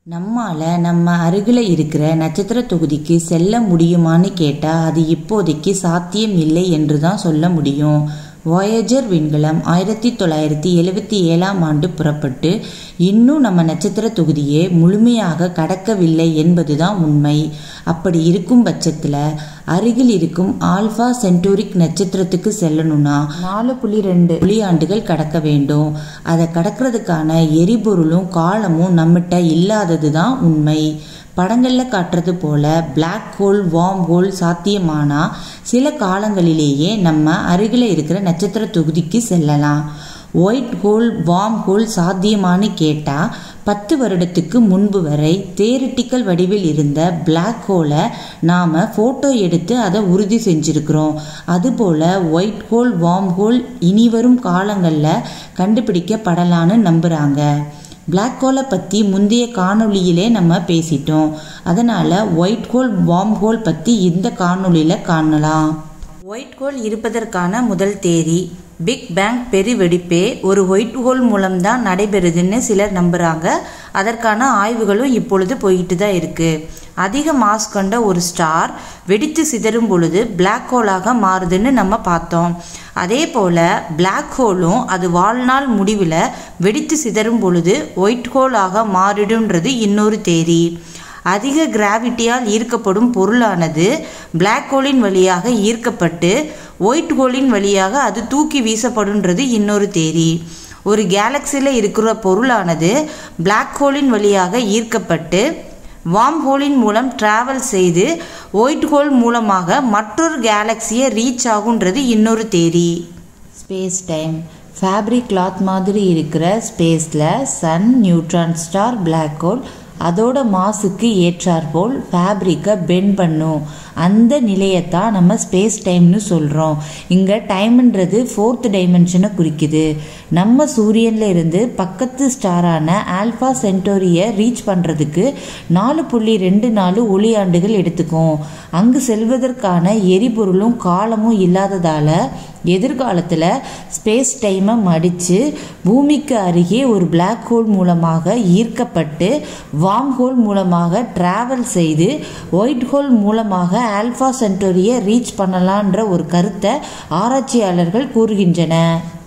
நம்மால நம்ம அருகில் இருக்கிற நட்சத்திர தொகுதிக்கு செல்ல முடியுமான்னு கேட்டால் அது இப்போதைக்கு சாத்தியம் இல்லை என்று தான் சொல்ல முடியும் வாயேஜர் விண்கலம் ஆயிரத்தி தொள்ளாயிரத்தி எழுவத்தி ஏழாம் ஆண்டு புறப்பட்டு இன்னும் நம்ம நட்சத்திர தொகுதியை முழுமையாக கடக்கவில்லை என்பதுதான் உண்மை அப்படி இருக்கும் பட்சத்தில் அருகில் இருக்கும் ஆல்ஃபா சென்டூரிக் நட்சத்திரத்துக்கு செல்லணும்னா நாலு புள்ளி ரெண்டு புள்ளியாண்டுகள் கடக்க வேண்டும் அதை கடக்கிறதுக்கான எரிபொருளும் காலமும் நம்மகிட்ட இல்லாதது தான் உண்மை படங்களில் காட்டுறது போல பிளாக் ஹோல் வார்ம் ஹோல் சாத்தியமானா சில காலங்களிலேயே நம்ம அருகில் இருக்கிற நட்சத்திர தொகுதிக்கு செல்லலாம் ஒயிட் ஹோல் வார்ம் ஹோல் சாத்தியமானு கேட்டால் பத்து வருடத்துக்கு முன்பு வரை தேரிட்டிக்கல் வடிவில் இருந்த பிளாக் ஹோலை நாம் ஃபோட்டோ எடுத்து அதை உறுதி செஞ்சுருக்கிறோம் அதுபோல் ஒயிட் ஹோல் வார்ம் ஹோல் இனி வரும் காலங்களில் கண்டுபிடிக்கப்படலான்னு நம்புகிறாங்க பிளாக் ஹோலை பற்றி முந்தைய காணொளியிலே நம்ம பேசிட்டோம் அதனால் ஒயிட் ஹோல் வார்ம் ஹோல் பற்றி இந்த காணொளியில் காணலாம் ஒயிட் ஹோல் இருப்பதற்கான முதல் தேதி பிக் பேங் பெருவெடிப்பே ஒரு ஒயிட் ஹோல் மூலம்தான் நடைபெறுதுன்னு சிலர் நம்புகிறாங்க அதற்கான ஆய்வுகளும் இப்பொழுது போயிட்டு தான் இருக்குது அதிக மாஸ் கொண்ட ஒரு ஸ்டார் வெடித்து சிதறும் பொழுது பிளாக் ஹோலாக மாறுதுன்னு நம்ம பார்த்தோம் அதே போல் பிளாக் ஹோலும் அது வாழ்நாள் முடிவில் வெடித்து சிதறும் பொழுது ஒயிட் ஹோலாக மாறிடுன்றது இன்னொரு தேதி அதிக கிராவிட்டியால் ஈர்க்கப்படும் பொருளானது பிளாக் ஹோலின் வழியாக ஈர்க்கப்பட்டு ஒயிட் ஹோலின் வழியாக அது தூக்கி வீசப்படுன்றது இன்னொரு தேதி ஒரு கேலக்சியில் இருக்கிற பொருளானது பிளாக் ஹோலின் வழியாக ஈர்க்கப்பட்டு வார்ம் ஹோலின் மூலம் டிராவல் செய்து ஒயிட் ஹோல் மூலமாக மற்றொரு கேலக்சியை ரீச் ஆகுன்றது இன்னொரு தேதி ஸ்பேஸ் டைம் ஃபேப்ரிக் கிளாத் மாதிரி இருக்கிற ஸ்பேஸில் sun neutron star black hole அதோட மாசுக்கு ஏற்றாற்போல் ஃபேப்ரிக்கை பெண்ட் பண்ணும் அந்த நிலையத்தான் நம்ம ஸ்பேஸ் டைம்னு சொல்கிறோம் இங்கே டைம்ன்றது ஃபோர்த் டைமென்ஷனை குறிக்குது நம்ம சூரியனில் இருந்து பக்கத்து ஸ்டாரான ஆல்ஃபா சென்டோரியை ரீச் பண்ணுறதுக்கு நாலு புள்ளி ரெண்டு நாலு ஒளியாண்டுகள் எடுத்துக்கும் அங்கு செல்வதற்கான எரிபொருளும் காலமும் இல்லாததால் எதிர்காலத்தில் ஸ்பேஸ் டைமை மடித்து பூமிக்கு அருகே ஒரு பிளாக் ஹோல் மூலமாக ஈர்க்கப்பட்டு வார்ம் ஹோல் மூலமாக டிராவல் செய்து ஒயிட் ஹோல் மூலமாக ஆல்ஃபா சென்டோரியை ரீச் பண்ணலான்ற ஒரு கருத்தை ஆராய்ச்சியாளர்கள் கூறுகின்றன